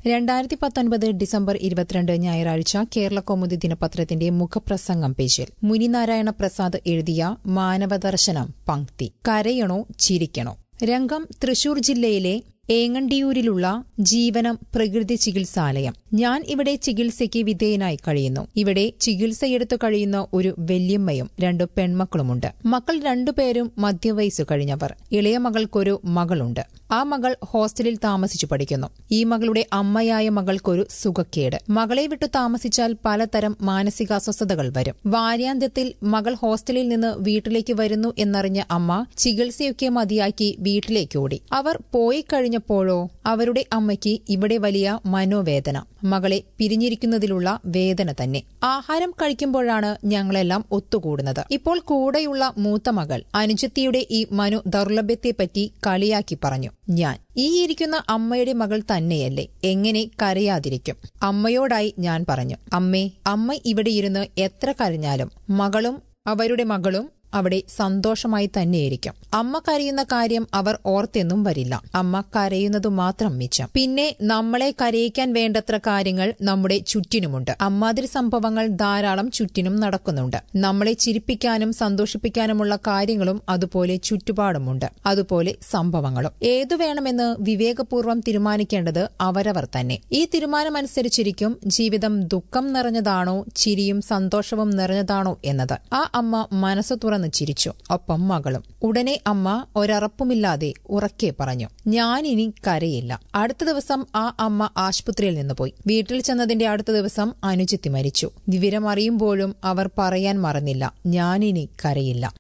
രണ്ടായിരത്തി പത്തൊൻപത് ഡിസംബർ ഇരുപത്തിരണ്ട് ഞായറാഴ്ച കേരള കൗമുദി ദിനപത്രത്തിന്റെ മുഖപ്രസംഗം പേജിൽ മുനിനാരായണ പ്രസാദ് എഴുതിയ മാനവദർശനം പങ്ക്തി കരയണോ ചിരിക്കണോ രംഗം തൃശൂർ ജില്ലയിലെ ഏങ്ങണ്ടിയൂരിലുള്ള ജീവനം പ്രകൃതി ചികിത്സാലയം ഞാൻ ഇവിടെ ചികിത്സയ്ക്ക് വിധേയനായി കഴിയുന്നു ഇവിടെ ചികിത്സയെടുത്തു കഴിയുന്ന ഒരു വല്യമ്മയും രണ്ടു പെൺമക്കളുമുണ്ട് മക്കൾ രണ്ടുപേരും മധ്യവയസ്സു കഴിഞ്ഞവർ ഇളയ മകൾക്കൊരു മകളുണ്ട് ആ മകൾ ഹോസ്റ്റലിൽ താമസിച്ചു പഠിക്കുന്നു ഈ മകളുടെ അമ്മയായ മകൾക്കൊരു സുഖക്കേട് മകളെ വിട്ടു താമസിച്ചാൽ പലതരം മാനസികാസ്വസ്ഥതകൾ വരും വാര്യാന്ത്യത്തിൽ മകൾ ഹോസ്റ്റലിൽ നിന്ന് വീട്ടിലേക്ക് വരുന്നു എന്നറിഞ്ഞ അമ്മ ചികിത്സയൊക്കെ മതിയാക്കി വീട്ടിലേക്ക് ഓടി അവർ പോയി കഴിഞ്ഞപ്പോഴോ അവരുടെ അമ്മയ്ക്ക് ഇവിടെ വലിയ മനോവേദന മകളെ പിരിഞ്ഞിരിക്കുന്നതിലുള്ള വേദന തന്നെ ആഹാരം കഴിക്കുമ്പോഴാണ് ഞങ്ങളെല്ലാം ഒത്തുകൂടുന്നത് ഇപ്പോൾ കൂടെയുള്ള മൂത്ത മകൾ അനുജത്തിയുടെ ഈ മനു ദൗർലഭ്യത്തെപ്പറ്റി കളിയാക്കി പറഞ്ഞു ഞാൻ ഈ ഇരിക്കുന്ന അമ്മയുടെ മകൾ തന്നെയല്ലേ എങ്ങനെ കരയാതിരിക്കും അമ്മയോടായി ഞാൻ പറഞ്ഞു അമ്മേ അമ്മ ഇവിടെ ഇരുന്ന് എത്ര കരഞ്ഞാലും മകളും അവരുടെ മകളും അവിടെ സന്തോഷമായി തന്നെയിരിക്കും അമ്മ കരയുന്ന കാര്യം അവർ ഓർത്തെന്നും വരില്ല അമ്മ കരയുന്നതു മാത്രം മിച്ചം പിന്നെ നമ്മളെ കരയിക്കാൻ വേണ്ടത്ര കാര്യങ്ങൾ നമ്മുടെ ചുറ്റിനുമുണ്ട് അമ്മാതിരി സംഭവങ്ങൾ ധാരാളം ചുറ്റിനും നടക്കുന്നുണ്ട് നമ്മളെ ചിരിപ്പിക്കാനും സന്തോഷിപ്പിക്കാനുമുള്ള കാര്യങ്ങളും അതുപോലെ ചുറ്റുപാടുമുണ്ട് അതുപോലെ സംഭവങ്ങളും ഏതു വേണമെന്ന് വിവേകപൂർവ്വം തീരുമാനിക്കേണ്ടത് അവരവർ തന്നെ ഈ തീരുമാനമനുസരിച്ചിരിക്കും ജീവിതം ദുഃഖം നിറഞ്ഞതാണോ ചിരിയും സന്തോഷവും നിറഞ്ഞതാണോ എന്നത് ആ അമ്മ മനസ്സ് തുറന്ന് ചിരിച്ചു ഒപ്പം മകളും ഉടനെ അമ്മ ഒരറപ്പുമില്ലാതെ ഉറക്കെ പറഞ്ഞു ഞാനിനി കരയില്ല അടുത്ത ദിവസം ആ അമ്മ ആശുപത്രിയിൽ നിന്ന് പോയി വീട്ടിൽ ചെന്നതിന്റെ അടുത്ത ദിവസം അനുജിത്തി മരിച്ചു വിവരമറിയുമ്പോഴും അവർ പറയാൻ മറന്നില്ല ഞാനിനി കരയില്ല